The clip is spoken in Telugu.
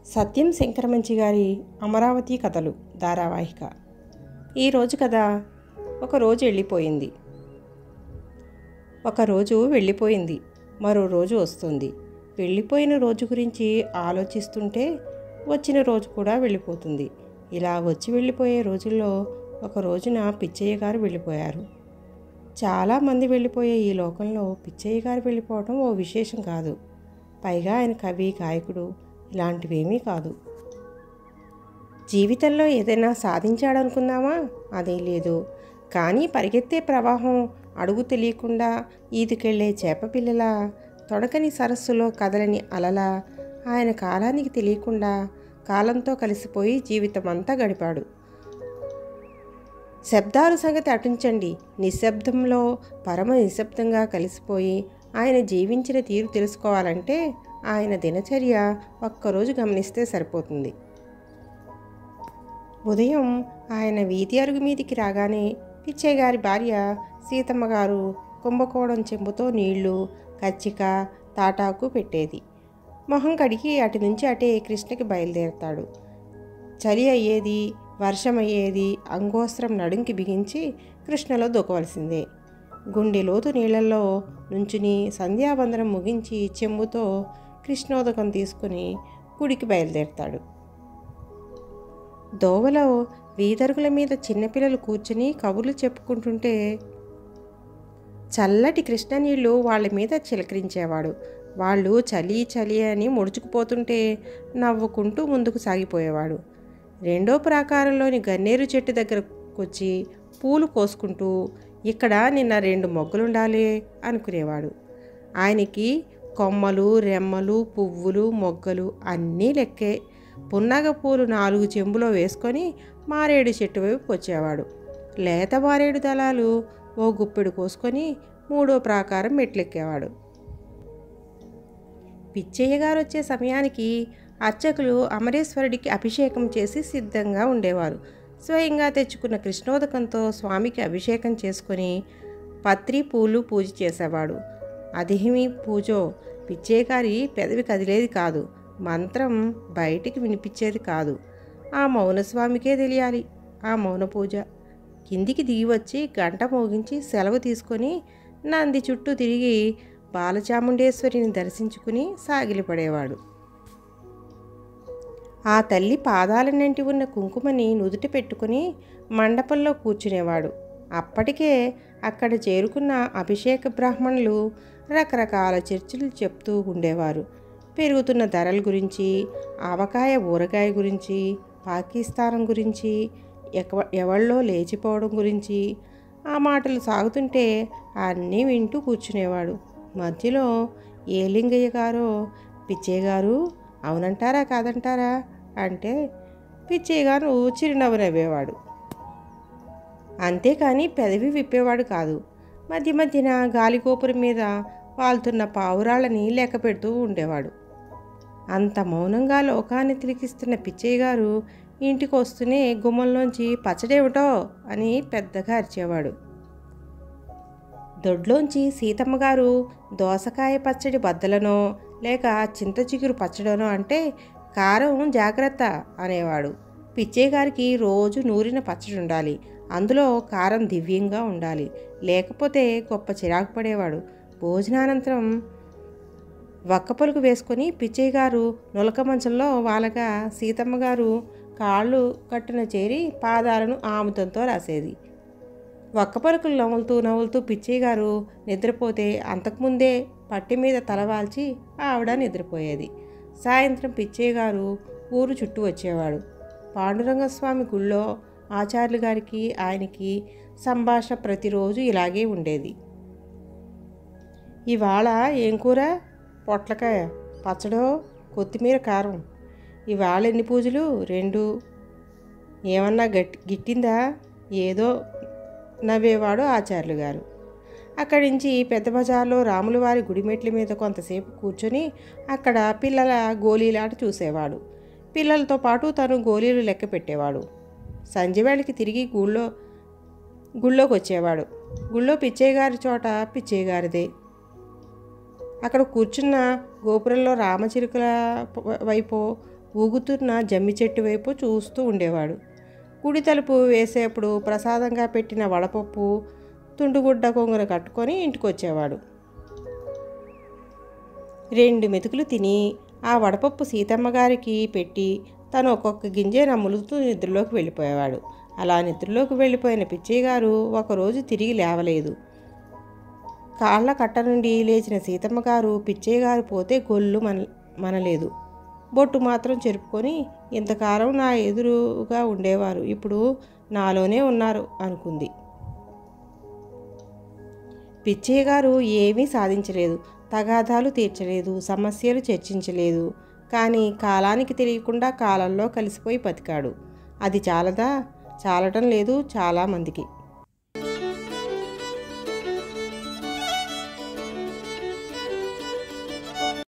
సత్యం శంకరమంచి గారి అమరావతి కథలు ధారావాహిక ఈరోజు కథ ఒక రోజు వెళ్ళిపోయింది ఒక రోజు వెళ్ళిపోయింది మరో రోజు వస్తుంది వెళ్ళిపోయిన రోజు గురించి ఆలోచిస్తుంటే వచ్చిన రోజు కూడా వెళ్ళిపోతుంది ఇలా వచ్చి వెళ్ళిపోయే రోజుల్లో ఒక రోజున పిచ్చయ్య గారు వెళ్ళిపోయారు చాలామంది వెళ్ళిపోయే ఈ లోకంలో పిచ్చయ్య గారు వెళ్ళిపోవడం ఓ విశేషం కాదు పైగా ఆయన కవి గాయకుడు ఇలాంటివేమీ కాదు జీవితంలో ఏదైనా సాధించాడనుకుందామా అదే లేదు కానీ పరిగెత్తే ప్రవాహం అడుగు తెలియకుండా ఈదుకెళ్లే చేపపిల్లల తొడకని సరస్సులో కదలని అలల ఆయన కాలానికి తెలియకుండా కాలంతో కలిసిపోయి జీవితం అంతా గడిపాడు శబ్దాల సంగతి అటుంచండి నిశ్శబ్దంలో పరమ నిశ్శబ్దంగా కలిసిపోయి ఆయన జీవించిన తీరు తెలుసుకోవాలంటే ఆయన దినచర్య ఒక్కరోజు గమనిస్తే సరిపోతుంది ఉదయం ఆయన వీధి అరుగు మీదికి రాగానే పిచ్చయ్య గారి భార్య సీతమ్మ గారు కుంభకోణం చెంబుతో నీళ్లు కచ్చిక తాటాకు పెట్టేది మొహం కడిగి అటు నుంచి అటే కృష్ణకి బయలుదేరతాడు చలి అయ్యేది వర్షం అయ్యేది అంగోస్త్రం నడుంకి బిగించి కృష్ణలో దూకవలసిందే గుండె లోతు నీళ్ళల్లో నుంచుని సంధ్యావందనం ముగించి చెంబుతో కృష్ణోదకం తీసుకుని గుడికి బయలుదేరతాడు దోవలో వీధరుగుల మీద చిన్నపిల్లలు కూర్చుని కబుర్లు చెప్పుకుంటుంటే చల్లటి కృష్ణ నీళ్లు వాళ్ళ మీద చిలకరించేవాడు వాళ్ళు చలి చలి అని ముడుచుకుపోతుంటే నవ్వుకుంటూ ముందుకు సాగిపోయేవాడు రెండో ప్రాకారంలోని గన్నేరు చెట్టు దగ్గరకొచ్చి పూలు కోసుకుంటూ ఇక్కడ నిన్న రెండు మొగ్గలుండాలి అనుకునేవాడు ఆయనకి కొమ్మలు రెమ్మలు పువ్వులు మొగ్గలు అన్నీ లెక్కే పున్నగ పూలు నాలుగు చెంబులో వేసుకొని మారేడు చెట్టు వైపు వచ్చేవాడు లేత మారేడు దళాలు ఓ గుప్పెడు కోసుకొని మూడో ప్రాకారం మెట్లెక్కేవాడు పిచ్చయ్య గారు వచ్చే సమయానికి అర్చకులు అమరేశ్వరుడికి అభిషేకం చేసి సిద్ధంగా ఉండేవారు స్వయంగా తెచ్చుకున్న కృష్ణోదకంతో స్వామికి అభిషేకం చేసుకొని పత్రి పూలు పూజ చేసేవాడు అదేమి పూజో పిచ్చయ్య గారి పెదవి కదిలేది కాదు మంత్రం బయటికి వినిపించేది కాదు ఆ మౌనస్వామికే తెలియాలి ఆ మౌన పూజ కిందికి దిగి వచ్చి గంట మోగించి సెలవు తీసుకొని నంది చుట్టూ తిరిగి బాలచాముండేశ్వరిని దర్శించుకుని సాగిలిపడేవాడు ఆ తల్లి పాదాలనంటి ఉన్న కుంకుమని నుదుట పెట్టుకుని మండపంలో కూర్చునేవాడు అప్పటికే అక్కడ చేరుకున్న అభిషేక బ్రాహ్మణులు రకరకాల చర్చలు చెప్తూ ఉండేవారు పెరుగుతున్న ధరల గురించి ఆవకాయ ఊరగాయ గురించి పాకిస్తానం గురించి ఎవ ఎవళ్ళో లేచిపోవడం గురించి ఆ మాటలు సాగుతుంటే అన్నీ వింటూ కూర్చునేవాడు మధ్యలో ఏ లింగయ్య గారో పిచ్చయ్య గారు అవునంటారా కాదంటారా అంటే పిచ్చయ్య గారు చిరునవ్వు నవ్వేవాడు అంతేకాని పెదవి విప్పేవాడు కాదు మధ్య మధ్యన గాలిగోపురం మీద వాళ్తున్న పావురాళ్ళని లెక్క పెడుతూ ఉండేవాడు అంత మౌనంగా లోకాన్ని తిరిగిస్తున్న పిచ్చయ్య గారు ఇంటికి వస్తూనే గుమ్మంలోంచి పచ్చడేమిటో అని పెద్దగా అరిచేవాడు దొడ్లోంచి సీతమ్మ గారు దోసకాయ పచ్చడి బద్దలనో లేక చింత చిగురు పచ్చడనో అంటే కారం జాగ్రత్త అనేవాడు పిచ్చయ్య గారికి రోజు నూరిన పచ్చడి ఉండాలి అందులో కారం దివ్యంగా ఉండాలి లేకపోతే గొప్ప చిరాకు పడేవాడు భోజనానంతరం వక్క పలుకు వేసుకొని పిచ్చయ్య గారు నులక మంచంలో వాళ్ళగా సీతమ్మ గారు కాళ్ళు కట్టున చేరి పాదాలను ఆముతంతో రాసేది ఒక్క పలుకులు నవ్వులుతూ నవ్వులుతూ పిచ్చయ్య గారు నిద్రపోతే అంతకుముందే పట్టి మీద తలవాల్చి ఆవిడ నిద్రపోయేది సాయంత్రం పిచ్చయ్య గారు ఊరు చుట్టూ వచ్చేవాడు పాండురంగస్వామి గుళ్ళో ఆచార్యులు గారికి ఆయనకి సంభాషణ ప్రతిరోజు ఇలాగే ఉండేది ఇవాళ ఏం కూర పొట్లకాయ పచ్చడో కొత్తిమీర కారం ఇవాళ ఎన్ని పూజలు రెండు ఏమన్నా గట్టి గిట్టిందా ఏదో నవ్వేవాడు ఆచార్యులు గారు అక్కడి నుంచి పెద్ద బజార్లో రాములవారి గుడిమెట్ల మీద కొంతసేపు కూర్చొని అక్కడ పిల్లల గోళీలాట చూసేవాడు పిల్లలతో పాటు తను గోళీలు లెక్క పెట్టేవాడు సంజయవేళకి తిరిగి గుళ్ళో గుళ్ళోకి వచ్చేవాడు గుళ్ళో పిచ్చయ్య గారి చోట పిచ్చయ్య గారిదే అక్కడ కూర్చున్న గోపురంలో రామచిలుకల వైపు ఊగుతున్న జమ్మి చెట్టు వైపు చూస్తూ ఉండేవాడు గుడి తలుపు వేసేప్పుడు ప్రసాదంగా పెట్టిన వడపప్పు తుండుగుడ్డ కొంగున కట్టుకొని ఇంటికి వచ్చేవాడు రెండు మెతుకులు తిని ఆ వడపప్పు సీతమ్మ గారికి పెట్టి తను ఒక్కొక్క గింజే నమ్ములుతూ నిద్రలోకి వెళ్ళిపోయేవాడు అలా నిద్రలోకి వెళ్ళిపోయిన పిచ్చయ్య గారు ఒకరోజు తిరిగి లేవలేదు కాళ్ళ కట్ట నుండి లేచిన సీతమ్మ గారు పిచ్చయ్య గారు పోతే గొల్లు మన మనలేదు బొట్టు మాత్రం చెరుపుకొని ఇంతకాలం నా ఎదురుగా ఉండేవారు ఇప్పుడు నాలోనే ఉన్నారు అనుకుంది పిచ్చయ్య గారు ఏమీ సాధించలేదు తగాదాలు తీర్చలేదు సమస్యలు చర్చించలేదు కానీ కాలానికి తెలియకుండా కాలంలో కలిసిపోయి బతికాడు అది చాలదా చాలటం లేదు చాలామందికి